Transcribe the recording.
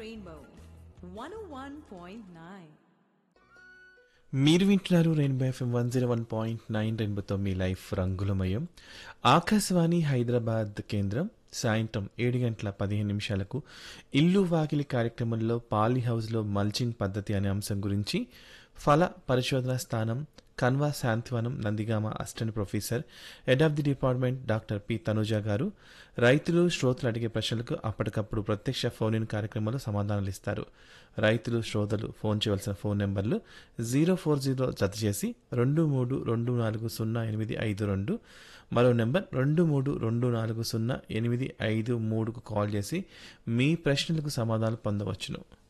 Rainbow 101.9. మీరు వింటున్నారు rainbow FM one zero one point nine రెయిన్బోతో మీ లైఫ్ రంగులమయం ఆకాశవాణి హైదరాబాద్ కేంద్రం సాయంత్రం ఏడు గంటల పదిహేను నిమిషాలకు ఇల్లు వాకిలి కార్యక్రమంలో పాలీ హౌస్లో మల్చింగ్ పద్ధతి అనే అంశం గురించి ఫల పరిశోధన స్థానం Kanva Shantivanam Nandigama assistant professor head of the department doctor P Tanuja garu రైతులు శ్రోతలు అడిగే ప్రశ్నలకు అప్పటికప్పుడు ప్రత్యక్ష ఫోన్ ఇన్ కార్యక్రమంలో సమాధానాలు ఇస్తారు రైతులు శ్రోతలు ఫోన్ చేయవలసిన ఫోన్ నెంబర్లు జీరో ఫోర్ జీరో జత చేసి రెండు మూడు రెండు నాలుగు సున్నా ఎనిమిది ఐదు రెండు మరో నెంబర్ రెండు మూడు రెండు నాలుగు సున్నా ఎనిమిది ఐదు మూడుకు కాల్ చేసి మీ ప్రశ్నలకు సమాధానాలు పొందవచ్చును